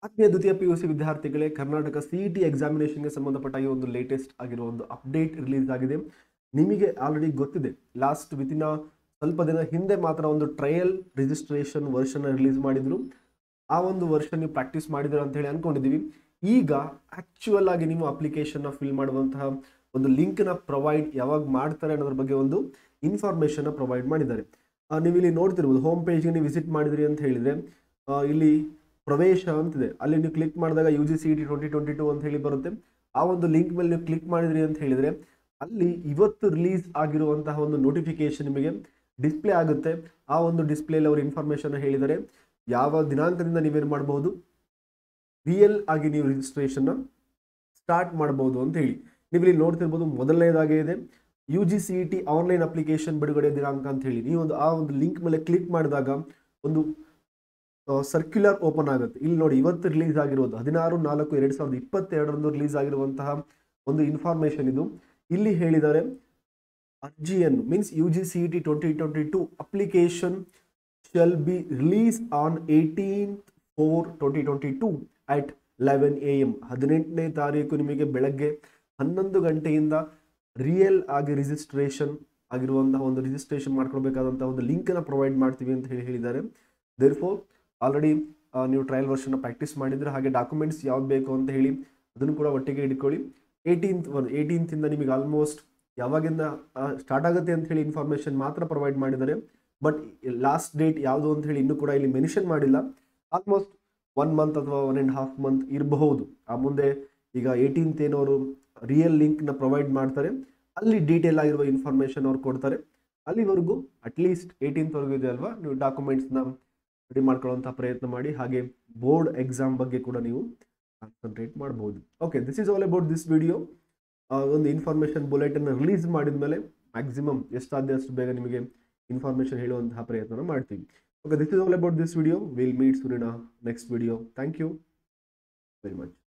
ಆತ್ಮೀಯ ದ್ವಿತೀಯ P U C ವಿದ್ಯಾರ್ಥಿಗಳೇ ಕರ್ನಾಟಕ ಸಿ ಇ ಟಿ ಎಕ್ಸಾಮಿನೇಷನ್ಗೆ ಸಂಬಂಧಪಟ್ಟ ಈ ಒಂದು ಲೇಟೆಸ್ಟ್ ಆಗಿರೋ ಒಂದು ಅಪ್ಡೇಟ್ ರಿಲೀಸ್ ಆಗಿದೆ ನಿಮಗೆ ಆಲ್ರೆಡಿ ಗೊತ್ತಿದೆ ಲಾಸ್ಟ್ ವಿತಿನ ಸ್ವಲ್ಪ ದಿನ ಹಿಂದೆ ಮಾತ್ರ ಒಂದು ಟ್ರಯಲ್ ರಿಜಿಸ್ಟ್ರೇಷನ್ ವರ್ಷನ್ ರಿಲೀಸ್ ಮಾಡಿದ್ರು ಆ ಒಂದು ವರ್ಷನ್ ನೀವು ಪ್ರಾಕ್ಟೀಸ್ ಮಾಡಿದ್ರ ಅಂತ ಹೇಳಿ ಅನ್ಕೊಂಡಿದ್ದೀವಿ ಈಗ ಆಕ್ಚುಯಲ್ ಆಗಿ ನೀವು ಅಪ್ಲಿಕೇಶನ್ನ ಫಿಲ್ ಮಾಡುವಂತಹ ಒಂದು ಲಿಂಕ್ನ ಪ್ರೊವೈಡ್ ಯಾವಾಗ ಮಾಡ್ತಾರೆ ಅನ್ನೋದ್ರ ಬಗ್ಗೆ ಒಂದು ಇನ್ಫಾರ್ಮೇಷನ್ನ ಪ್ರೊವೈಡ್ ಮಾಡಿದ್ದಾರೆ ಆ, ನೀವು ಇಲ್ಲಿ ನೋಡ್ತಿರ್ಬೋದು ಹೋಮ್ ಪೇಜ್ಗೆ ನೀವು ವಿಸಿಟ್ ಮಾಡಿದ್ರಿ ಅಂತ ಹೇಳಿದರೆ ಇಲ್ಲಿ ಪ್ರವೇಶ ಅಂತಿದೆ ಅಲ್ಲಿ ನೀವು ಕ್ಲಿಕ್ ಮಾಡಿದಾಗ U G C T twenty twenty two ಅಂತ ಹೇಳಿ ಬರುತ್ತೆ ಆ ಒಂದು ಲಿಂಕ್ ಮೇಲೆ ನೀವು ಕ್ಲಿಕ್ ಮಾಡಿದ್ರಿ ಅಂತ ಹೇಳಿದರೆ ಅಲ್ಲಿ ಇವತ್ತು ರಿಲೀಸ್ ಆಗಿರುವಂತಹ ಒಂದು ನೋಟಿಫಿಕೇಶನ್ ನಿಮಗೆ ಡಿಸ್ಪ್ಲೇ ಆಗುತ್ತೆ ಆ ಒಂದು ಡಿಸ್ಪ್ಲೇಲಿ ಅವರು ಇನ್ಫಾರ್ಮೇಷನ್ ಹೇಳಿದ್ದಾರೆ ಯಾವ ದಿನಾಂಕದಿಂದ ನೀವೇನು ಮಾಡಬಹುದು ರಿಯಲ್ ಆಗಿ ನೀವು ರಿಜಿಸ್ಟ್ರೇಷನ್ನ ಸ್ಟಾರ್ಟ್ ಮಾಡಬಹುದು ಅಂತ ಹೇಳಿ ನೀವು ಇಲ್ಲಿ ನೋಡ್ತಿರ್ಬೋದು ಮೊದಲನೇದಾಗಿ ಇದೆ U G C E T online application ಬಿಡುಗಡೆ ದಿನಾಂಕ ಅಂತ ಹೇಳಿ ನೀವು ಒಂದು ಆ ಒಂದು ಲಿಂಕ್ ಮೇಲೆ ಕ್ಲಿಕ್ ಮಾಡಿದಾಗ ಒಂದು ಸರ್ಕ್ಯುಲರ್ ಓಪನ್ ಆಗುತ್ತೆ ಇಲ್ಲಿ ನೋಡಿ ಇವತ್ತು ರಿಲೀಸ್ ಆಗಿರೋದು ಹದಿನಾರು ನಾಲ್ಕು ಎರಡು ಸಾವಿರದ ಇಪ್ಪತ್ತೆರಡರಂದು ರಿಲೀಸ್ ಆಗಿರುವಂತಹ ಒಂದು ಇನ್ಫಾರ್ಮೇಷನ್ ಇದು ಇಲ್ಲಿ ಹೇಳಿದ್ದಾರೆ ಅರ್ಜಿಯನ್ನು means U G C E T twenty twenty two application shall be release on eighteen four twenty twenty two at eleven A M ಹದಿನೆಂಟನೇ ತಾರೀಕು ನಿಮಗೆ ಬೆಳಗ್ಗೆ ಹನ್ನೊಂದು ಗಂಟೆಯಿಂದ ರಿಯಲ್ ಆಗಿ ರಿಜಿಸ್ಟ್ರೇಷನ್ ಆಗಿರುವಂತಹ ಒಂದು ರಿಜಿಸ್ಟ್ರೇಷನ್ ಮಾಡ್ಕೊಳ್ಬೇಕಾದಂತಹ ಒಂದು ಲಿಂಕನ್ನು ಪ್ರೊವೈಡ್ ಮಾಡ್ತೀವಿ ಅಂತ ಹೇಳಿ ಹೇಳಿದ್ದಾರೆ ದೇರ್ ಫೋರ್ ಆಲ್ರೆಡಿ ನೀವು ಟ್ರಯಲ್ ವರ್ಷನ ಪ್ರಾಕ್ಟೀಸ್ ಮಾಡಿದರೆ ಹಾಗೆ ಡಾಕ್ಯುಮೆಂಟ್ಸ್ ಯಾವ್ದು ಬೇಕು ಅಂತ ಹೇಳಿ ಅದನ್ನು ಕೂಡ ಒಟ್ಟಿಗೆ ಇಟ್ಕೊಳ್ಳಿ ಏಯ್ಟೀನ್ತ್ ಏಯ್ಟೀನ್ತಿಂದ ನಿಮಗೆ ಆಲ್ಮೋಸ್ಟ್ ಯಾವಾಗಿಂದ ಸ್ಟಾರ್ಟ್ ಆಗುತ್ತೆ ಅಂತ ಹೇಳಿ ಇನ್ಫಾರ್ಮೇಷನ್ ಮಾತ್ರ ಪ್ರೊವೈಡ್ ಮಾಡಿದ್ದಾರೆ ಬಟ್ ಲಾಸ್ಟ್ ಡೇಟ್ ಯಾವುದು ಅಂತ ಹೇಳಿ ಇನ್ನೂ ಕೂಡ ಇಲ್ಲಿ ಮೆನ್ಷನ್ ಮಾಡಿಲ್ಲ ಆಲ್ಮೋಸ್ಟ್ ಒನ್ ಮಂತ್ ಅಥವಾ ಒನ್ ಆ್ಯಂಡ್ ಹಾಫ್ ಮಂತ್ ಇರಬಹುದು ಆ ಮುಂದೆ ಈಗ ಏಯ್ಟೀನ್ತ್ ಏನವರು ರಿಯಲ್ ಲಿಂಕ್ನ ಪ್ರೊವೈಡ್ ಮಾಡ್ತಾರೆ ಅಲ್ಲಿ ಡೀಟೇಲ್ ಆಗಿರುವ ಇನ್ಫಾರ್ಮೇಷನ್ ಅವ್ರು ಕೊಡ್ತಾರೆ ಅಲ್ಲಿವರೆಗೂ ಅಟ್ಲೀಸ್ಟ್ ಏಯ್ಟೀನ್ತ್ವರೆಗೂ ಇದೆ ಅಲ್ವಾ ನೀವು ಡಾಕ್ಯುಮೆಂಟ್ಸ್ನ ರೆಡಿ ಮಾಡ್ಕೊಳ್ಳೋಂಥ ಪ್ರಯತ್ನ ಮಾಡಿ ಹಾಗೆ ಬೋರ್ಡ್ ಎಕ್ಸಾಮ್ ಬಗ್ಗೆ ಕೂಡ ನೀವು ಕಾನ್ಸಂಟ್ರೇಟ್ ಮಾಡ್ಬೋದು okay this is all about this video ಒಂದು ಇನ್ಫಾರ್ಮೇಷನ್ ಬುಲೆಟನ್ನು ರಿಲೀಸ್ ಮಾಡಿದ ಮೇಲೆ ಮ್ಯಾಕ್ಸಿಮಮ್ ಎಷ್ಟಾದ ಅಷ್ಟು ಬೇಗ ನಿಮಗೆ ಇನ್ಫಾರ್ಮೇಷನ್ ಹೇಳುವಂತಹ ಪ್ರಯತ್ನ ಮಾಡ್ತೀವಿ okay this is all about this video will meet ಸುರಿನ next video thank you very much